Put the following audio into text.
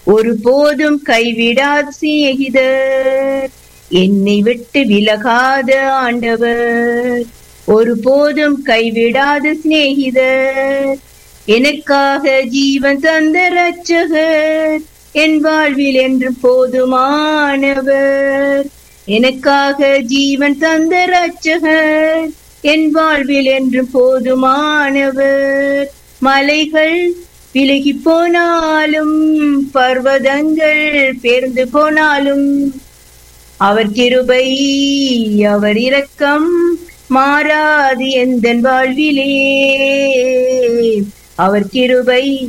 ஒருபோதும் கைவிடாத சிநேகிதர் என்னை விட்டு விலகாத ஆண்டவர் ஒருபோதும் கைவிடாத சிநேகிதர் எனக்காக ஜீவன் தந்த ரட்சகர் என் வாழ்வில் என்று போதுமானவர் எனக்காக ஜீவன் தந்த ரட்சகர் என் வாழ்வில் என்று போதுமானவர் மலைகள் விலகி போனாலும் பர்வதங்கள் பேர்ந்து போனாலும் அவர் கிருபை அவர் இரக்கம் மாறாது எந்த வாழ்விலே அவர் கிருபை